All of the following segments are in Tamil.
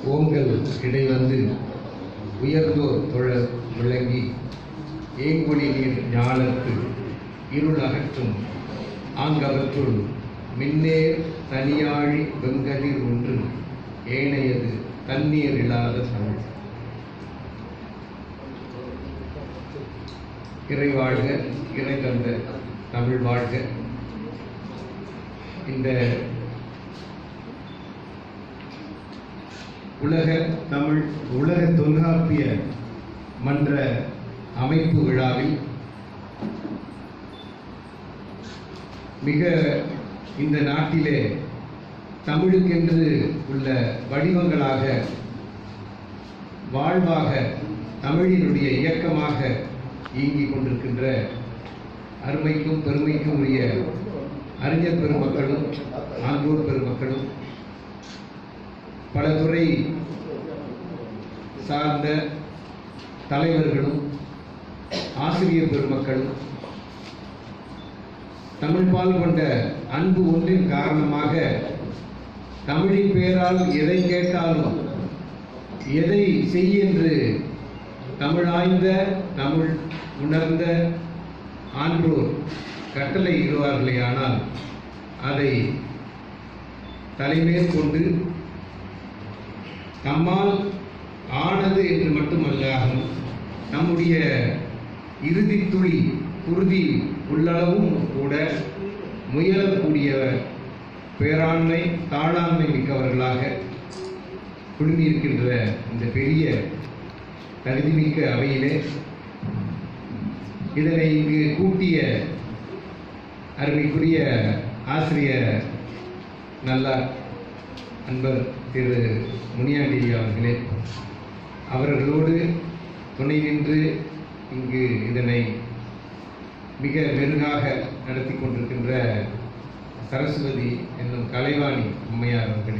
ஓங்கல் இடை வந்து உயர்ந்தோர் தொழ விளங்கி ஏங்கொடி நீர் ஞாலத்து இருள் அகற்றும் ஆங்கவற்றுள் மின்னேர் தனியாழி வெங்கதிர் ஒன்று ஏனையது தண்ணீர் இல்லாத தமிழ் இறை வாழ்க இறை தந்த தமிழ் வாழ்க இந்த உலக தமிழ் உலக தொல்காப்பிய மன்ற அமைப்பு விழாவில் மிக இந்த நாட்டிலே தமிழுக்கென்று உள்ள வடிவங்களாக வாழ்வாக தமிழினுடைய இயக்கமாக இயங்கிக் கொண்டிருக்கின்ற அருமைக்கும் பெருமைக்கும் உரிய அறிஞர் பெருமக்களும் ஆன்றோர் பெருமக்களும் பல துறை சார்ந்த தலைவர்களும் ஆசிரியர் பெருமக்களும் தமிழ்பால் கொண்ட அன்பு ஒன்றின் காரணமாக தமிழின் பெயரால் எதை கேட்டாலும் எதை செய் என்று தமிழாய்ந்த தமிழ் உணர்ந்த ஆன்றோர் கட்டளை இடுவார்களே ஆனால் அதை தலைமேற்கொண்டு நம்மால் ஆனது என்று மட்டுமல்லாமல் நம்முடைய இறுதி துளி குருதி உள்ளளவும் கூட முயலக்கூடிய பேராண்மை தாழாண்மை மிக்கவர்களாக குழுமியிருக்கின்ற இந்த பெரிய தகுதிமிக்க அவையிலே இதனை இங்கு கூட்டிய அருமைக்குரிய ஆசிரியர் நல்லா அன்பர் திரு முனியாண்டி அவர்களே அவர்களோடு துணை நின்று இங்கு இதனை மிக மெருகாக நடத்தி கொண்டிருக்கின்ற சரஸ்வதி என்னும் கலைவாணி அம்மையார் அவர்களே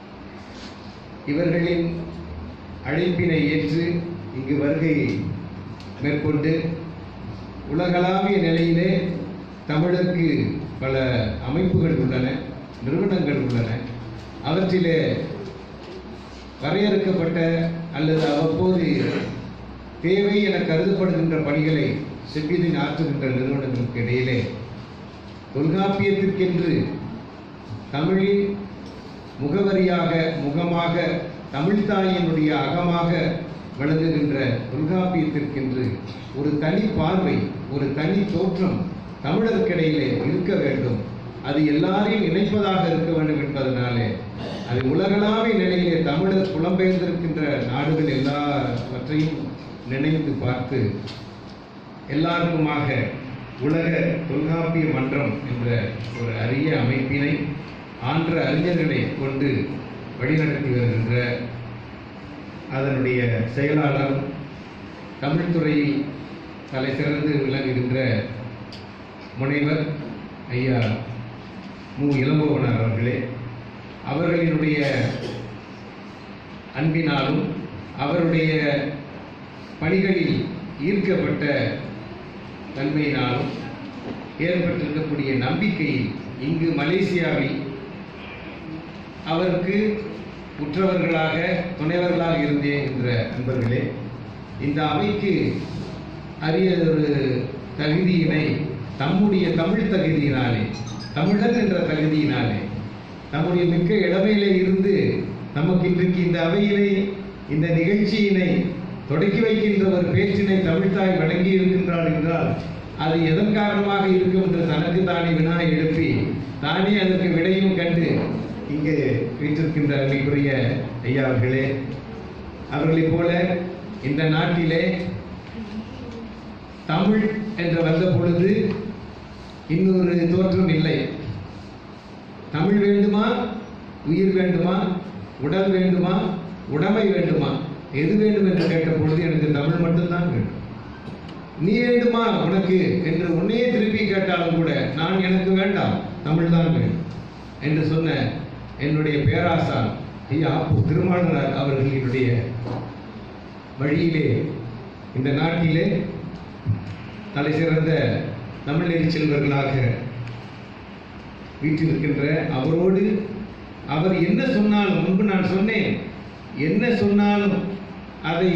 இவர்களின் அழைப்பினை ஏற்று இங்கு வருகை மேற்கொண்டு உலகளாவிய நிலையிலே தமிழுக்கு பல அமைப்புகள் உள்ளன நிறுவனங்கள் உள்ளன அவற்றிலே வரையறுக்கப்பட்ட அல்லது அவ்வப்போது தேவை என கருதப்படுகின்ற பணிகளை செவ்விதின் ஆற்றுகின்ற நிறுவனங்களுக்கு இடையிலே தொல்காப்பியத்திற்கென்று தமிழின் முகவரியாக முகமாக தமிழ்தாயினுடைய அகமாக விளங்குகின்ற தொல்காப்பியத்திற்கென்று ஒரு தனி பார்வை ஒரு தனி தோற்றம் தமிழருக்கிடையிலே இருக்க வேண்டும் அது எல்லாரையும் இணைப்பதாக இருக்க வேண்டும் என்பதனாலே அது உலகளாவிய நிலையிலே தமிழர் புலம்பெயர்ந்திருக்கின்ற நாடுகள் எல்லாவற்றையும் நினைத்து பார்த்து எல்லாருக்குமாக உலக தொல்காப்பிய மன்றம் என்ற ஒரு அரிய அமைப்பினை ஆன்ற அறிஞர்களை கொண்டு வழிநடத்தி வருகின்ற அதனுடைய செயலாளர் தமிழ்துறையில் தலை சிறந்து விளங்குகின்ற முனைவர் ஐயா மு இளங்கோவனார் அவர்களே அவர்களினுடைய அன்பினாலும் அவருடைய பணிகளில் ஈர்க்கப்பட்ட தன்மையினாலும் ஏற்பட்டிருக்கக்கூடிய நம்பிக்கையில் இங்கு மலேசியாவில் அவருக்கு உற்றவர்களாக துணைவர்களாக இருந்தேன் என்ற நண்பர்களே இந்த அவைக்கு அரிய ஒரு தகுதியினை தம்முடைய தமிழ் தகுதியினாலே தமிழன் என்ற தகுதியினாலே நம்முடைய மிக்க இளமையிலே இருந்து நமக்கு இன்றைக்கு இந்த அவையிலே இந்த நிகழ்ச்சியினை தொடக்கி வைக்கின்ற ஒரு பேச்சினை தமிழ்தாய் வழங்கி இருக்கின்றாள் என்றால் அது எதன் காரணமாக இருக்கும் என்று தனக்கு தானே வினா எழுப்பி தானே அதற்கு விடையும் கண்டு இங்கு வீற்றிருக்கின்ற அருமைக்குரிய ஐயா அவர்களே அவர்களைப் போல இந்த நாட்டிலே தமிழ் என்று வந்த பொழுது இன்னொரு தோற்றம் இல்லை தமிழ் வேண்டுமா உயிர் வேண்டுமா உடல் வேண்டுமா உடைமை வேண்டுமா எது வேண்டும் என்று கேட்ட பொழுது எனக்கு தமிழ் மட்டும்தான் வேண்டும் நீ வேண்டுமா உனக்கு என்று உன்னையே திருப்பி கேட்டாலும் கூட நான் எனக்கு வேண்டாம் தமிழ் தான் வேண்டும் என்று சொன்ன என்னுடைய பேராசான் ஐயா அப்பு திருமாளனார் அவர்களினுடைய வழியிலே இந்த நாட்டிலே தலை சிறந்த தமிழ் செல்வர்களாக வீற்றிருக்கின்ற அவரோடு அவர் என்ன சொன்னாலும் முன்பு நான் சொன்னேன் என்ன சொன்னாலும் அதை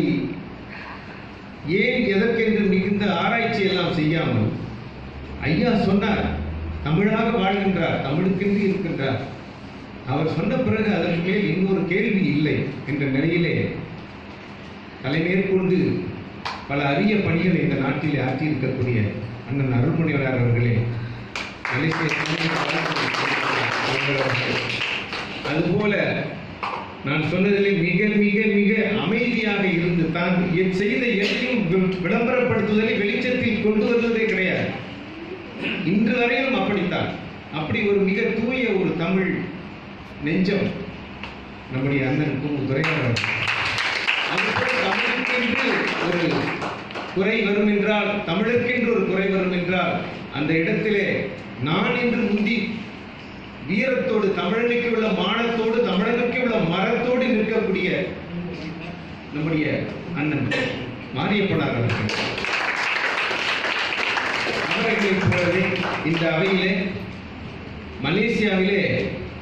ஏன் எதற்கென்று மிகுந்த ஆராய்ச்சி எல்லாம் செய்யாமல் ஐயா சொன்னார் தமிழாக வாழ்கின்றார் தமிழுக்கென்று இருக்கின்றார் அவர் சொன்ன பிறகு அதற்கு மேல் இன்னொரு கேள்வி இல்லை என்ற நிலையிலே தலைமேற்கொண்டு பல அரிய பணிகளை இந்த நாட்டிலே ஆற்றியிருக்கக்கூடிய அண்ணன் அருள்மொழிவரார் அவர்களே மலேசிய தமிழ் அவர்கள். அதுபோல நான் சொன்னதிலே மிக மிக மிக அமைதியாக இருந்து தான் என் செய்த எதையும் வி- விளம்பரப்படுத்துவதை வெளிச்சத்தில் கொண்டு வருவதே கிடையாது இன்று வரையிலும் அப்படித்தான் அப்படி ஒரு மிக தூய ஒரு தமிழ் நெஞ்சம் நம்முடைய அண்ணன் கு துரையாளர் அதுபோல் தமிழுக்கென்று ஒரு குறை வரும் என்றால் தமிழுக்கென்று ஒரு குறை வரும் என்றால் அந்த இடத்திலே நான் என்று முந்தி வீரத்தோடு தமிழனுக்கு உள்ள மானத்தோடு தமிழனுக்கு உள்ள மரத்தோடு நிற்கக்கூடிய நம்முடைய அண்ணன் மாரியப்பனார் அவர்கள் அவர்களைப் போலவே இந்த அவையிலே மலேசியாவிலே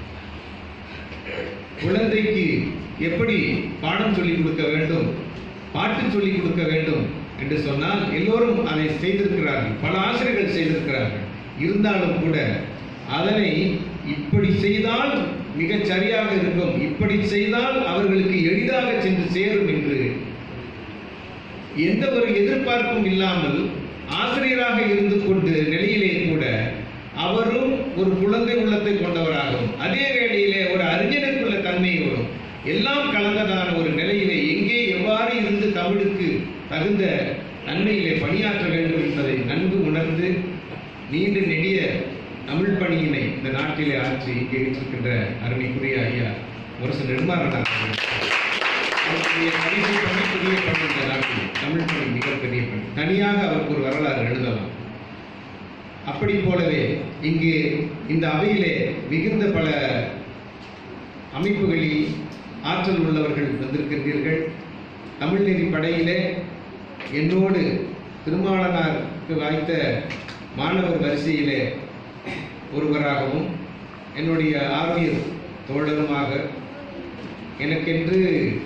குழந்தைக்கு எப்படி பாடம் சொல்லிக் கொடுக்க வேண்டும் பாட்டு சொல்லிக் கொடுக்க வேண்டும் என்று சொன்னால் எல்லோரும் அதை செய்திருக்கிறார்கள் பல ஆசிரியர்கள் செய்திருக்கிறார்கள் இருந்தாலும் கூட அதனை இப்படி செய்தால் மிகச் சரியாக இருக்கும் இப்படி செய்தால் அவர்களுக்கு எளிதாக சென்று சேரும் என்று எந்த ஒரு எதிர்பார்ப்பும் இல்லாமல் ஆசிரியராக இருந்து கொண்டு நிலையிலே கூட அவரும் ஒரு குழந்தை உள்ளத்தை கொண்டவராகவும் அதே வேளையிலே ஒரு அறிஞனுக்குள்ள தன்மையோடும் எல்லாம் கலந்ததான ஒரு நிலையிலே எங்கே எவ்வாறு இருந்து தமிழுக்கு தகுந்த நன்மையிலே பணியாற்ற வேண்டும் என்பதை நன்கு உணர்ந்து நீண்ட நெடிய தமிழ் பணியினை இந்த நாட்டிலே ஆற்றி இங்கே இருக்கின்ற அருமைக்குரிய ஐயா முரசு நெடுமாறனார் அவர்கள். அவருடைய கடைசி பணி பெரிய பணி இந்த நாட்டில் தமிழ் பணி மிகப்பெரிய பணி தனியாக அவருக்கு ஒரு வரலாறு எழுதலாம் அப்படி போலவே இங்கு இந்த அவையிலே மிகுந்த பல அமைப்புகளில் ஆற்றல் உள்ளவர்கள் வந்திருக்கின்றீர்கள் தமிழ்நெறி படையிலே என்னோடு திருமாவளனாருக்கு வாய்த்த மாணவர் வரிசையிலே ஒருவராகவும் என்னுடைய ஆர்வியர் தோழருமாக எனக்கென்று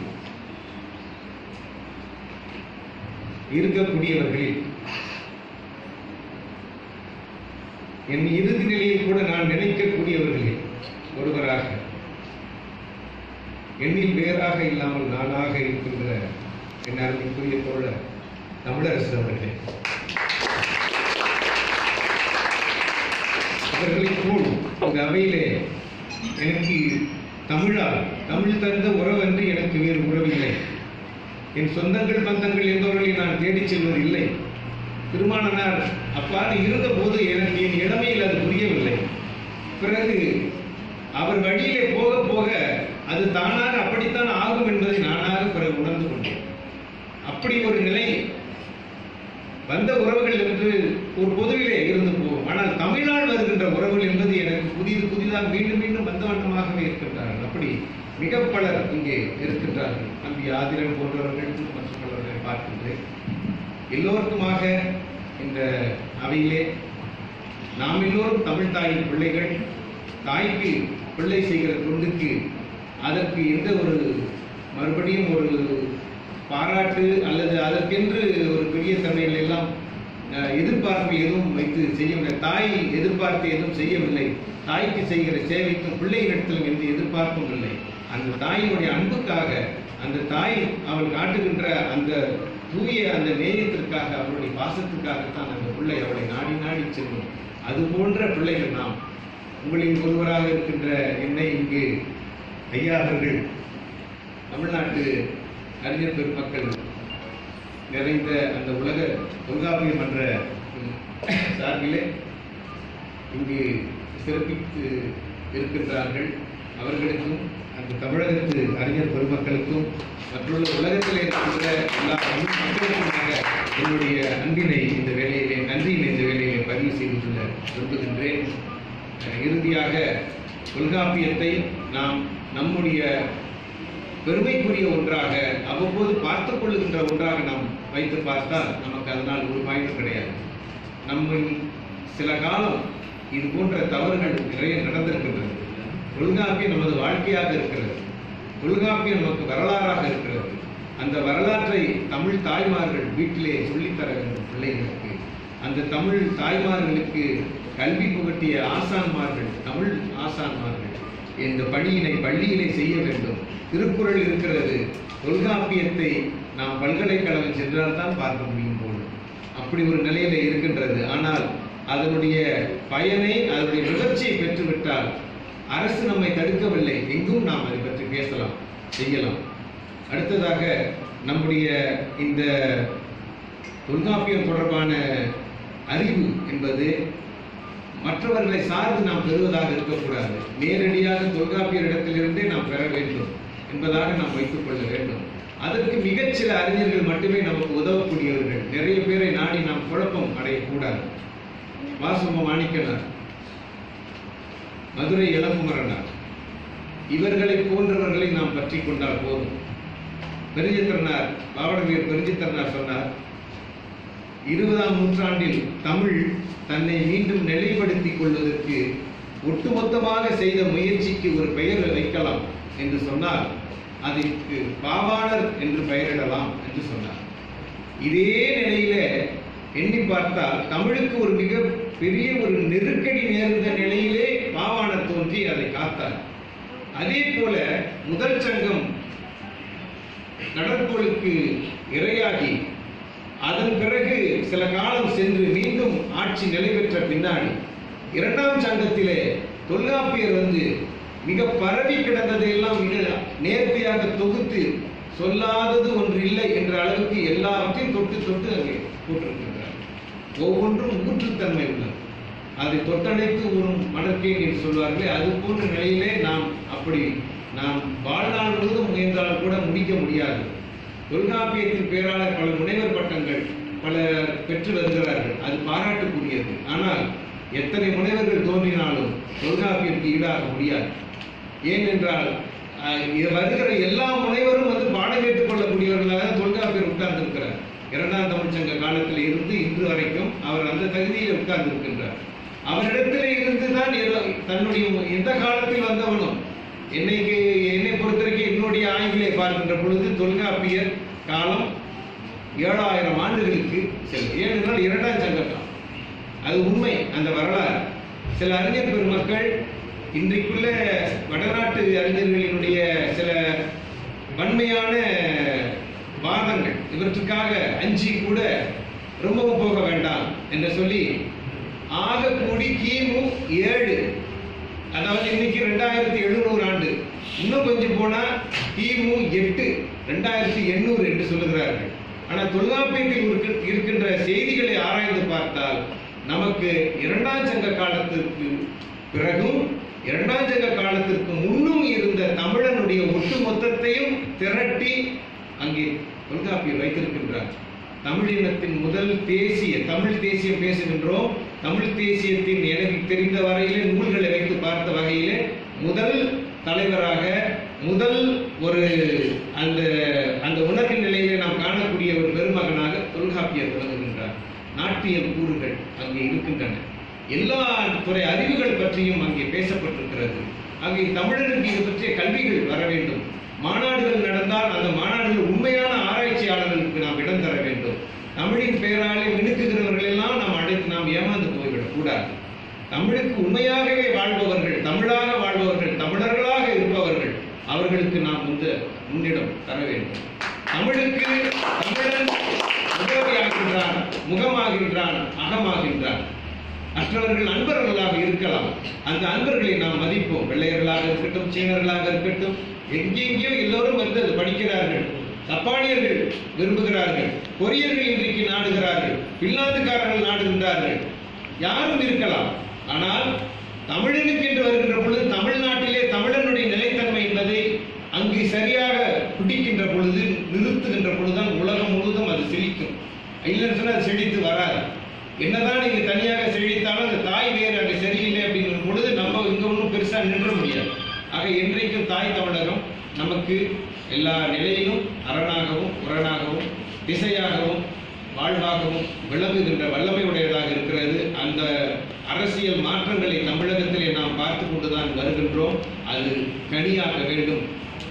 இருக்கக்கூடியவர்களில் என் இறுதி நிலையில் கூட நான் நினைக்கக்கூடியவர்களில் ஒருவராக எண்ணில் வேறாக இல்லாமல் நானாக இருக்கின்ற என் அருமைக்குரிய தோழர் தமிழரசு அவர்களே அவர்களைப் போல் இந்த அவையிலே எனக்கு தமிழால் தமிழ் தந்த உறவன்று எனக்கு வேறு உறவில்லை என் சொந்தங்கள் பந்தங்கள் என்பவர்களை நான் தேடிச் செல்வதில்லை திருமானனார் அவ்வாறு இருந்தபோது எனக்கு என் இளமையில் அது புரியவில்லை பிறகு அவர் வழியிலே போக போக அது தானாக அப்படித்தான் ஆகும் என்பதை நானாக பிறகு உணர்ந்து கொண்டேன் அப்படி ஒரு நிலை வந்த உறவுகள் என்று ஒரு பொதுவிலே இருந்து போகும் ஆனால் தமிழால் வருகின்ற உறவுகள் என்பது எனக்கு புதிது புதிதாக மீண்டும் மீண்டும் வந்த வண்ணமாகவே இருக்கின்றார்கள் அப்படி மிக பலர் இங்கே இருக்கின்றார்கள் நம்பி ஆதிரன் போன்றவர்கள் மற்றும் பலர்களை பார்க்கின்றேன் எல்லோருக்குமாக இந்த அவையிலே நாம் எல்லோரும் தமிழ் தாயின் பிள்ளைகள் தாய்க்கு பிள்ளை செய்கிற தொண்டுக்கு அதற்கு எந்த ஒரு மறுபடியும் ஒரு பாராட்டு அல்லது அதற்கென்று ஒரு பெரிய தன்மைகள் எல்லாம் அஹ், எதிர்பார்ப்பு எதுவும் வைத்து செய்யவில்லை தாய் எதிர்பார்த்து எதுவும் செய்யவில்லை தாய்க்கு செய்கிற சேவைக்கும் பிள்ளைகளிடத்திலும் எந்த எதிர்பார்ப்பும் இல்லை அந்த தாயினுடைய அன்புக்காக அந்த தாய் அவள் காட்டுகின்ற அந்த தூய அந்த நேயத்திற்காக அவளுடைய பாசத்துக்காகத்தான் அந்த பிள்ளை அவளை நாடி நாடி செல்லும் அது போன்ற பிள்ளைகள் நாம் உங்களின் ஒருவராக இருக்கின்ற என்னை இங்கு ஐயா அவர்கள் தமிழ்நாட்டு அறிஞர் பெருமக்கள் நிறைந்த அந்த உலக தொல்காப்பிய மன்ற ம், சார்பிலே இங்கு சிறப்பித்து இருக்கின்றார்கள் அவர்களுக்கும் அந்த தமிழகத்து அறிஞர் பெருமக்களுக்கும் மற்றுள்ள உலகத்தில் இருக்கின்ற எல்லா தமிழ் மக்களுக்குமாக என்னுடைய அன்பினை இந்த வேலையிலே நன்றியினை இந்த வேலையிலே பதிவு செய்து கொள்ள விரும்புகின்றேன் அஹ், இறுதியாக தொல்காப்பியத்தை நாம் நம்முடைய பெருமைக்குரிய ஒன்றாக அவ்வப்போது பார்த்துக் கொள்ளுகின்ற ஒன்றாக நாம் வைத்து பார்த்தால் நமக்கு அதனால் ஒரு பயனும் கிடையாது நம்ம சில காலம் இது போன்ற தவறுகள் நிறைய நடந்திருக்கின்றது தொல்காப்பியம் நமது வாழ்க்கையாக இருக்கிறது தொல்காப்பியம் நமக்கு வரலாறாக இருக்கிறது அந்த வரலாற்றை தமிழ் தாய்மார்கள் வீட்டிலே சொல்லித்தர வேண்டும் பிள்ளைகளுக்கு அந்த தமிழ் தாய்மார்களுக்கு கல்வி புகட்டிய ஆசான்மார்கள் தமிழ் ஆசான்மார்கள் இந்த பணியினை பள்ளியிலே செய்ய வேண்டும் திருக்குறள் இருக்கிறது தொல்காப்பியத்தை நாம் பல்கலைக்கழகம் சென்றால் தான் பார்க்க முடியும் போல அப்படி ஒரு நிலையில இருக்கின்றது ஆனால் அதனுடைய பயனை அதனுடைய நிகழ்ச்சியை பெற்றுவிட்டால் அரசு நம்மை தடுக்கவில்லை எங்கும் நாம் அதை பற்றி பேசலாம் செய்யலாம் அடுத்ததாக நம்முடைய இந்த தொல்காப்பியம் தொடர்பான அறிவு என்பது மற்றவர்களை சார்ந்து நாம் பெறுவதாக இருக்கக்கூடாது நேரடியாக தொல்காப்பியரிடத்திலிருந்தே நாம் பெற வேண்டும் என்பதாக நாம் வைத்துக் கொள்ள வேண்டும் அதற்கு மிகச்சில அறிஞர்கள் மட்டுமே நமக்கு உதவக்கூடியவர்கள் நிறைய பேரை நாடி நாம் குழப்பம் அடையக்கூடாது வாசும மாணிக்கனார் மதுரை இளங்குமரனார் இவர்களை போன்றவர்களை நாம் பற்றி கொண்டால் போதும் பெருஞ்சித்திரனார் பாவடவீர் பெருஞ்சித்திரனார் சொன்னார் இருபதாம் நூற்றாண்டில் தமிழ் தன்னை மீண்டும் நிலைப்படுத்திக் கொள்வதற்கு ஒட்டுமொத்தமாக செய்த முயற்சிக்கு ஒரு பெயர் வைக்கலாம் என்று சொன்னால் அதற்கு பாவாணர் என்று பெயரிடலாம் என்று சொன்னார் இதே நிலையில எண்ணி பார்த்தால் தமிழுக்கு ஒரு மிக பெரிய ஒரு நெருக்கடி நேர்ந்த நிலையிலே பாவாணர் தோன்றி அதை காத்தார் அதே போல முதல் சங்கம் கடற்கோளுக்கு இரையாகி அதன் பிறகு சில காலம் சென்று மீண்டும் ஆட்சி நிலை பெற்ற பின்னாடி இரண்டாம் சங்கத்திலே தொல்காப்பியர் வந்து மிக பரவி கிடந்ததையெல்லாம் மிக நேர்த்தியாக தொகுத்து சொல்லாதது ஒன்று இல்லை என்ற அளவுக்கு எல்லாவற்றையும் தொட்டு தொட்டு அங்கே போட்டிருக்கின்றார் ஒவ்வொன்றும் ஊற்றுத்தன்மை உள்ளது அதை தொட்டணைத்து ஊறும் மடக்கேன் என்று சொல்வார்களே அது போன்ற நிலையிலே நாம் அப்படி நாம் வாழ்நாள் முழுவதும் முயன்றால் கூட முடிக்க முடியாது தொல்காப்பியத்தின் பேராளர் பல முனைவர் பட்டங்கள் பல பெற்று வருகிறார்கள் அது பாராட்டுக்குரியது ஆனால் எத்தனை முனைவர்கள் தோன்றினாலும் தொல்காப்பியத்துக்கு ஈடாக முடியாது ஏனென்றால் அஹ், இது வருகிற எல்லா முனைவரும் வந்து பாடம் ஏற்றுக்கொள்ளக்கூடியவர்களாக தொல்காப்பியர் உட்கார்ந்திருக்கிறார் இரண்டாம் தமிழ்ச்சங்க காலத்தில் இருந்து இன்று வரைக்கும் அவர் அந்த தகுதியில் உட்கார்ந்திருக்கின்றார் அவரிடத்திலே இருந்து தான் ஏதோ- தன்னுடைய எந்த காலத்தில் வந்தவனும் என்னைக்கு என்னை பொறுத்தவரைக்கும் என்னுடைய ஆய்விலே பார்க்கின்ற பொழுது தொல்காப்பியர் காலம் ஏழாயிரம் ஆண்டுகளுக்கு செல்லும் ஏனென்றால் இரண்டாம் சங்க காலம் அது உண்மை அந்த வரலாறு சில அறிஞர் பெருமக்கள் இன்றைக்குள்ள வடநாட்டு அறிஞர்களினுடைய சில வன்மையான வாதங்கள் இவற்றுக்காக அஞ்சி கூட ரொம்பவும் போக வேண்டாம் என்று சொல்லி ஆக கூடி கிமு ஏழு அதாவது இன்னைக்கு ரெண்டாயிரத்தி எழுநூறு ஆண்டு இன்னும் கொஞ்சம் போனா கிமு எட்டு ரெண்டாயிரத்தி எண்ணூறு என்று சொல்லுகிறார்கள் ஆனா தொல்காப்பியத்தில் இருக்க- இருக்கின்ற செய்திகளை ஆராய்ந்து பார்த்தால் நமக்கு இரண்டாம் சங்க காலத்திற்கு பிறகும் இரண்டாம் சங்க காலத்திற்கு முன்னும் இருந்த தமிழனுடைய ஒட்டு மொத்தத்தையும் திரட்டி அங்கே தொல்காப்பியர் வைத்திருக்கின்றார் தமிழினத்தின் முதல் தேசிய தமிழ் தேசியம் பேசுகின்றோம் தமிழ் தேசியத்தின் எனக்கு தெரிந்த வரையிலே நூல்களை வைத்து பார்த்த வகையிலே முதல் தலைவராக முதல் ஒரு அந்த அந்த உணர்வின் நிலையிலே நாம் காணக்கூடிய ஒரு பெருமகனாக தொல்காப்பியர் விளங்குகின்றார் நாட்டியல் கூறுகள் அங்கே இருக்கின்றன எல்லா துறை அறிவுகள் பற்றியும் அங்கே பேசப்பட்டிருக்கிறது அங்கே தமிழருக்கு இது பற்றிய கல்விகள் வர வேண்டும் மாநாடுகள் நடந்தால் அந்த மாநாடுகள் உண்மையான ஆராய்ச்சியாளர்களுக்கு நாம் இடம் தர வேண்டும் தமிழின் பெயராலே மினுக்குகிறவர்கள் எல்லாம் நாம் அழைத்து நாம் ஏமாந்து போய்விடக் கூடாது தமிழுக்கு உண்மையாகவே வாழ்பவர்கள் தமிழாக வாழ்பவர்கள் தமிழர்களாக இருப்பவர்கள் அவர்களுக்கு நாம் முந்த முன்னிடம் தர வேண்டும் தமிழுக்கு தமிழன் உதவியாகின்றான் முகமாகின்றான் அகமாகின்றான் மற்றவர்கள் அன்பர்களாக இருக்கலாம் அந்த அன்பர்களை நாம் மதிப்போம் வெள்ளையர்களாக இருக்கட்டும் சீனர்களாக இருக்கட்டும் எங்கெங்கேயோ எல்லோரும் வந்து அது படிக்கிறார்கள் ஜப்பானியர்கள் விரும்புகிறார்கள் கொரியர்கள் இன்றைக்கு நாடுகிறார்கள் பின்லாந்துக்காரர்கள் நாடுகின்றார்கள் யாரும் இருக்கலாம் ஆனால் தமிழனுக்கு என்று வருகின்ற பொழுது தமிழ்நாட்டிலே தமிழனுடைய நிலைத்தன்மை என்பதை அங்கு சரியாக பிடிக்கின்ற பொழுது நிறுத்துகின்ற பொழுதுதான் உலகம் முழுவதும் அது செழிக்கும் இல்லைன்னு சொன்னா அது செழித்து வராது என்னதான் நீங்க தனியாக செழித்தாலும் அந்த தாய் வேறு அங்கே சரியில்லை அப்படிங்கிற பொழுது நம்ம இங்க ஒன்றும் பெருசா நின்ற முடியாது ஆக என்றைக்கும் தாய் தமிழகம் நமக்கு எல்லா நிலையிலும் அரணாகவும் உரணாகவும் திசையாகவும் வாழ்வாகவும் விளங்குகின்ற வல்லமை உடையதாக இருக்கிறது அந்த அரசியல் மாற்றங்களை தமிழகத்திலே நாம் பார்த்து கொண்டுதான் வருகின்றோம் அது கனியாக வேண்டும்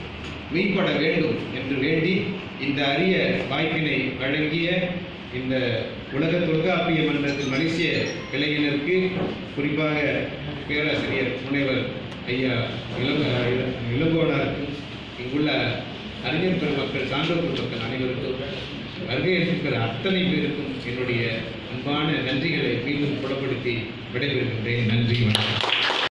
மெய்ப்பட வேண்டும் என்று வேண்டி இந்த அரிய வாய்ப்பினை வழங்கிய இந்த உலக தொல்காப்பிய மன்றத்தின் மலேசிய கிளையினருக்கு குறிப்பாக பேராசிரியர் முனைவர் ஐயா இளங்க இளங்கோடாருக்கும் இங்குள்ள அறிஞர் பெருமக்கள் சான்றோர் பெருமக்கள் அனைவருக்கும் வருகை இருக்கிற அத்தனை பேருக்கும் என்னுடைய அன்பான நன்றிகளை மீண்டும் புலப்படுத்தி விடைபெறுகின்றேன் நன்றி வணக்கம்